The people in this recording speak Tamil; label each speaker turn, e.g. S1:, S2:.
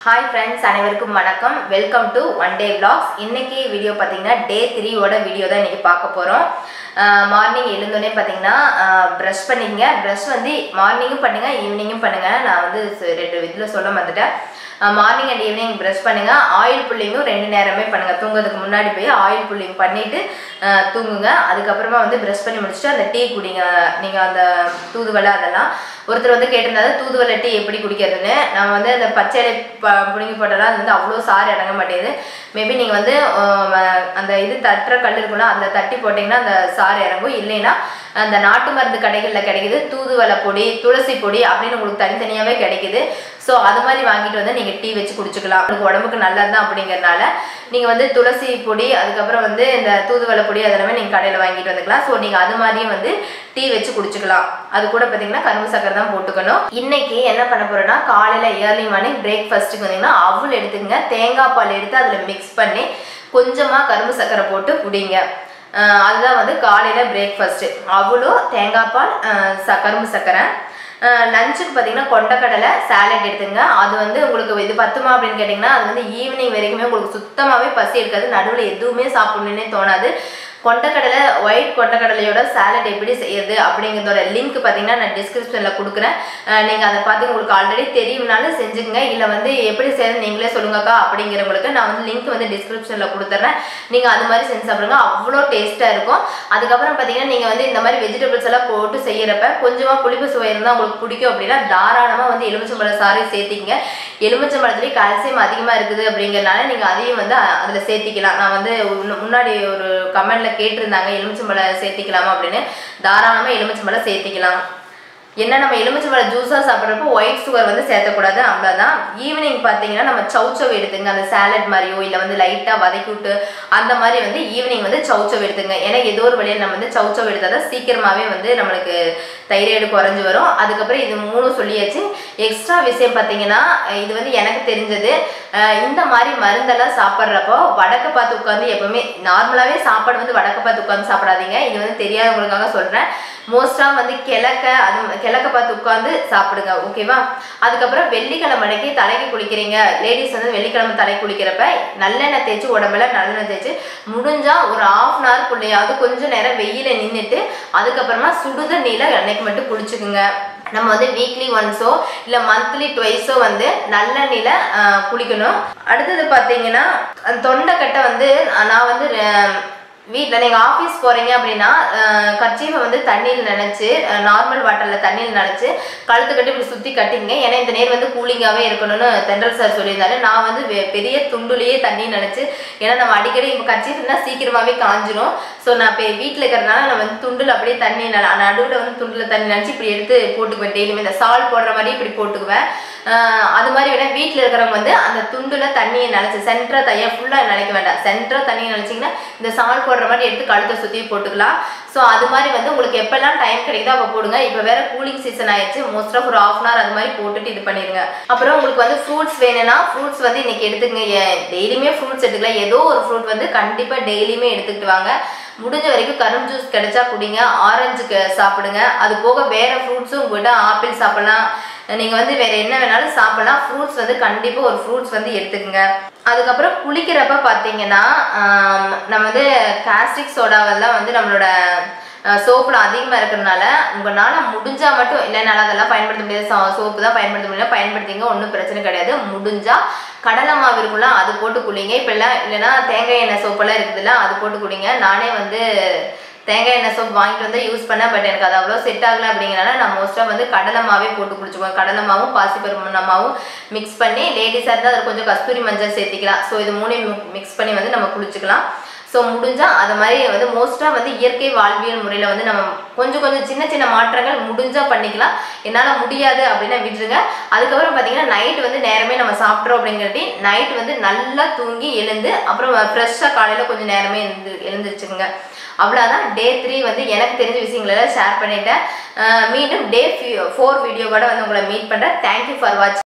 S1: ஹாய் ஃப்ரெண்ட்ஸ் அனைவருக்கும் வணக்கம் welcome to one day vlogs இன்னைக்கு வீடியோ பார்த்தீங்கன்னா டே த்ரீயோட வீடியோ தான் இன்னைக்கு பார்க்க போகிறோம் மார்னிங் எழுந்தோடனே பார்த்தீங்கன்னா ப்ரஷ் பண்ணிங்க ப்ரஷ் வந்து மார்னிங்கும் பண்ணுங்க ஈவினிங்கும் பண்ணுங்க நான் வந்து ச- ரெண்டு இதில் சொல்ல மாட்டேன் மார்னிங் அண்ட் ஈவினிங் ப்ரஷ் பண்ணுங்க ஆயில் புல்லிங்கும் ரெண்டு நேரமே பண்ணுங்க தூங்குறதுக்கு முன்னாடி போய் ஆயில் புல்லிங் பண்ணிட்டு அஹ், தூங்குங்க அதுக்கப்புறமா வந்து ப்ரஷ் பண்ணி முடிச்சுட்டு அந்த டீ குடிங்க நீங்கள் அந்த தூதுவளை அதெல்லாம் ஒருத்தர் வந்து கேட்டிருந்தாரு தூதுவளை டீ எப்படி குடிக்கிறதுன்னு நம்ம வந்து அந்த பச்சையிலை ப புடுங்கி போட்டாலும் அது வந்து அவ்வளோ சாறு இறங்க மாட்டேங்குது மேபி நீங்கள் வந்து அஹ், அந்த இது தட்டுற கல் இருக்குன்னா அதில் தட்டி போட்டிங்கன்னா அந்த சாறு இறங்கும் இல்லைன்னா அந்த நாட்டு மருந்து கடைகளில் கிடைக்குது தூதுவளை பொடி துளசி பொடி அப்படின்னு உங்களுக்கு தனித்தனியாகவே கிடைக்குது ஸோ அது மாதிரி வாங்கிட்டு வந்து நீங்கள் டீ வச்சு குடிச்சுக்கலாம் உங்களுக்கு உடம்புக்கு நல்லது தான் அப்படிங்கறனால நீங்கள் வந்து துளசி பொடி அதுக்கப்புறம் வந்து இந்த தூதுவளை பொடி அதெல்லாமே நீங்கள் கடையில் வாங்கிட்டு வந்துக்கலாம் ஸோ நீங்கள் அது மாதிரியும் வந்து டீ வச்சு குடிச்சுக்கலாம் அது கூட பார்த்தீங்கன்னா கரும்பு சக்கரை தான் போட்டுக்கணும் இன்னைக்கு என்ன பண்ண போறோம்னா காலையில் ஏர்லி மார்னிங் பிரேக்ஃபாஸ்ட்டுக்கு வந்தீங்கன்னா அவுல் எடுத்துக்கங்க தேங்காய் பால் எடுத்து அதில் மிக்ஸ் பண்ணி கொஞ்சமாக கரும்பு சக்கரை போட்டு குடிங்க அஹ் அதுதான் வந்து காலையில் பிரேக்ஃபாஸ்ட்டு அவளும் தேங்காய் பால் அஹ் ச கரும்பு சக்கரை லஞ்சுக்கு பார்த்தீங்கன்னா கொண்டக்கடலை சாலட் எடுத்துங்க அது வந்து உங்களுக்கு இது பத்துமா அப்படின்னு கேட்டிங்கன்னா அது வந்து ஈவினிங் வரைக்குமே உங்களுக்கு சுத்தமாகவே பசி இருக்காது நடுவில் எதுவுமே சாப்பிடணுன்னே தோணாது கொண்டக்கடலை ஒயிட் கொண்டக்கடலையோட சாலட் எப்படி செய்யறது அப்படிங்கிறதோட லிங்க் பார்த்தீங்கன்னா நான் டிஸ்கிரிப்ஷனில் கொடுக்குறேன் நீங்கள் அதை பார்த்து உங்களுக்கு ஆல்ரெடி தெரியும்னாலும் செஞ்சுக்கங்க இல்லை வந்து எப்படி செய்யறது நீங்களே சொல்லுங்கக்கா அப்படிங்கிறவங்களுக்கு நான் வந்து லிங்க் வந்து டிஸ்கிரிப்ஷனில் கொடுத்துட்றேன் நீங்கள் அது மாதிரி செஞ்சு சாப்பிடுங்க அவ்வளோ டேஸ்ட்டாக இருக்கும் அதுக்கப்புறம் பார்த்தீங்கன்னா நீங்கள் வந்து இந்த மாதிரி வெஜிடபிள்ஸ் எல்லாம் போட்டு செய்யறப்ப கொஞ்சமாக புளிப்பு சுவை இருந்தால் உங்களுக்கு பிடிக்கும் அப்படின்னா தாராளமாக வந்து எலுமிச்சம்பழம் சாறை சேர்த்திங்க எலுமிச்சம்பழத்துலேயே கால்சியம் அதிகமாக இருக்குது அப்படிங்கிறனால நீங்கள் அதையும் வந்து அதில் சேர்த்திக்கலாம் நான் வந்து முன்ன- முன்னாடி ஒரு கமெண்ட்ல கேட்டிருந்தாங்க எலுமிச்சம்பழம் சேர்த்திக்கலாமா அப்படின்னு தாராளமாக எலுமிச்சம்பழம் சேர்த்திக்கலாம் என்ன நம்ம எலுமிச்சம்பழம் ஜூஸாக சாப்பிட்றப்போ ஒயிட் சுகர் வந்து சேர்த்தக்கூடாது அவ்வளோதான் ஈவினிங் பார்த்தீங்கன்னா நம்ம சவுச்சவ் எடுத்துங்க அந்த சாலட் மாதிரியோ இல்லை வந்து லைட்டாக வதக்கி விட்டு அந்த மாதிரி வந்து ஈவினிங் வந்து சவுச்சவ் எடுத்துங்க ஏன்னா ஏதோ ஒரு வழியில் நம்ம வந்து சவுச்சவ் எடுத்தால் தான் சீக்கிரமாகவே வந்து நம்மளுக்கு தைராய்டு குறைஞ்சு வரும் அதுக்கப்புறம் இது மூணும் சொல்லியாச்சு எக்ஸ்ட்ரா விஷயம் பார்த்தீங்கன்னா அஹ் இது வந்து எனக்கு தெரிஞ்சது அஹ் இந்த மாதிரி மருந்தெல்லாம் சாப்பிட்றப்போ வடக்க பார்த்து உட்காந்து எப்பவுமே நார்மலாகவே சாப்பாடு வந்து வடக்க பார்த்து உட்காந்து சாப்பிடாதீங்க இது வந்து தெரியாதவங்களுக்காக சொல்கிறேன் மோஸ்ட்டாக வந்து கிழக்க அது கிழக்க பார்த்து உட்காந்து சாப்பிடுங்க ஓகேவா அதுக்கப்புறம் வெள்ளிக்கிழமை அன்னைக்கு தலைக்கு குளிக்கிறீங்க லேடிஸ் வந்து வெள்ளிக்கிழமை தலை குளிக்கிறப்ப நல்லெண்ணெய் தேய்ச்சி உடம்புல நல்லெண்ணெய் தேய்ச்சி முடிஞ்சா ஒரு ஆஃப் அன் ஹவர்க்குள்ளேயாவது கொஞ்ச நேரம் வெயில நின்றுட்டு அதுக்கப்புறமா சுடுதண்ணியில் அன்னைக்கு மட்டும் குளிச்சுக்குங்க நம்ம வந்து வீக்லி ஒன்ஸோ இல்லை மந்த்லி ட்வைஸோ வந்து நல்லெண்ணெயில் குளிக்கணும் அடுத்தது பார்த்தீங்கன்னா அந்த தொண்டைக்கட்டை வந்து நான் வந்து வீட்டில் நீங்கள் ஆஃபீஸ் போகிறீங்க அப்படின்னா கர்ச்சீஃபை வந்து தண்ணியில் நினச்சி நார்மல் வாட்டரில் தண்ணியில் நினச்சி கழுத்து கட்டி இப்படி சுற்றி கட்டிங்க ஏன்னா இந்த நேர் வந்து கூலிங்காகவே இருக்கணும்னு தென்றல் சார் சொல்லியிருந்தாரு நான் வந்து வெ- பெரிய துண்டுலேயே தண்ணி நினச்சி ஏன்னா நம்ம அடிக்கடி இப்போ கர்ச்சீஃப்னா சீக்கிரமாகவே காஞ்சிரும் ஸோ நான் இப்போ வீட்டில் இருக்கிறனால நான் வந்து துண்டில் அப்படியே தண்ணி நடுவில் வந்து துண்டில் தண்ணி நினச்சி இப்படி எடுத்து போட்டுக்குவேன் டெய்லியுமே இந்த சால்ட் போடுற மாதிரி இப்படி போட்டுக்குவேன் ஆஹ் அது மாதிரி வேணா வீட்டில் இருக்கிறவங்க வந்து அந்த துண்டுல தண்ணியை நினச்சி சென்டரா தையா ஃபுல்லாக நினைக்க வேண்டாம் சென்டரா தண்ணியை நினச்சிங்கன்னா இந்த சால் போடுற மாதிரி எடுத்து கழுத்தை சுற்றி போட்டுக்கலாம் ஸோ அது மாதிரி வந்து உங்களுக்கு எப்பெல்லாம் டைம் கிடைக்குதோ அப்போ போடுங்க இப்போ வேற கூலிங் சீசன் ஆயிடுச்சு மோஸ்ட் ஆஃப் ஒரு ஆஃப் அன் ஹவர் அது மாதிரி போட்டுட்டு இது பண்ணிடுங்க அப்புறம் உங்களுக்கு வந்து ஃப்ரூட்ஸ் வேணும்னா ஃப்ரூட்ஸ் வந்து இன்னைக்கு எடுத்துக்கங்க டெய்லியுமே ஃப்ரூட்ஸ் எடுத்துக்கலாம் ஏதோ ஒரு ஃப்ரூட் வந்து கண்டிப்பாக டெய்லியுமே எடுத்துக்கிட்டு வாங்க முடிஞ்ச வரைக்கும் கரும்பு ஜூஸ் கிடைச்சா குடிங்க ஆரஞ்சுக்கு சாப்பிடுங்க அது போக வேற ஃப்ரூட்ஸும் உங்கள்கிட்ட ஆப்பிள் சாப்பிடலாம் நீங்க வந்து வேற என்ன வேணாலும் சாப்பிடலாம் ஃப்ரூட்ஸ் வந்து கண்டிப்பா ஒரு ஃப்ரூட்ஸ் வந்து எடுத்துக்கங்க அதுக்கப்புறம் குளிக்கிறப்ப பார்த்தீங்கன்னா ஆம், நம்ம வந்து காஸ்டிக் சோடாவெல்லாம் வந்து நம்மளோட சோப்பில் அதிகமாக இருக்கிறதுனால உங்களால் முடிஞ்சா மட்டும் இல்லைனால அதெல்லாம் பயன்படுத்த முடியாது சோப்பு தான் பயன்படுத்த முடியல பயன்படுத்திங்க ஒன்றும் பிரச்சனை கிடையாது முடிஞ்சா கடலை மாவு இருக்குல்ல அது போட்டு குளிங்க இப்போ எல்லாம் இல்லைன்னா தேங்காய் எண்ணெய் சோப்பெல்லாம் இருக்குதுல்ல அது போட்டு குடிங்க நானே வந்து தேங்காய் எண்ணெய் சோப் வாங்கிட்டு வந்து யூஸ் பண்ணேன் பட் எனக்கு அது அவ்வளோ செட் ஆகல அப்படிங்கிறனால நான் மோஸ்ட்டாக வந்து கடலை மாவே போட்டு குடிச்சுக்குவேன் கடலை மாவும் பாசிப்பருப்பு மாவும் மிக்ஸ் பண்ணி லேடிஸாக இருந்தால் அதில் கொஞ்சம் கஸ்தூரி மஞ்சள் சேர்த்திக்கலாம் ஸோ இது மூணையும் மிக்ஸ் பண்ணி வந்து நம்ம குளிச்சுக்கலாம் ஸோ முடிஞ்சால் அது மாதிரி வந்து மோஸ்ட்டாக வந்து இயற்கை வாழ்வியல் முறையில் வந்து நம்ம கொஞ்சம் கொஞ்சம் சின்ன சின்ன மாற்றங்கள் முடிஞ்சால் பண்ணிக்கலாம் என்னால் முடியாது அப்படின்னா விட்டுருங்க அதுக்கப்புறம் பார்த்தீங்கன்னா நைட் வந்து நேரமே நம்ம சாப்பிட்றோம் அப்படிங்கிறட்டி நைட் வந்து நல்லா தூங்கி எழுந்து அப்புறம் ஃப்ரெஷ்ஷாக காலையில் கொஞ்சம் நேரமே எழுந்து எழுந்திரிச்சுக்குங்க அவ்வளோதான் டே த்ரீ வந்து எனக்கு தெரிஞ்ச விஷயங்களெல்லாம் ஷேர் பண்ணிட்டேன் அஹ் மீண்டும் டே ஃபோர் வீடியோவோட வந்து உங்களை மீட் பண்ணுறேன் தேங்க்யூ ஃபார் வாட்சிங்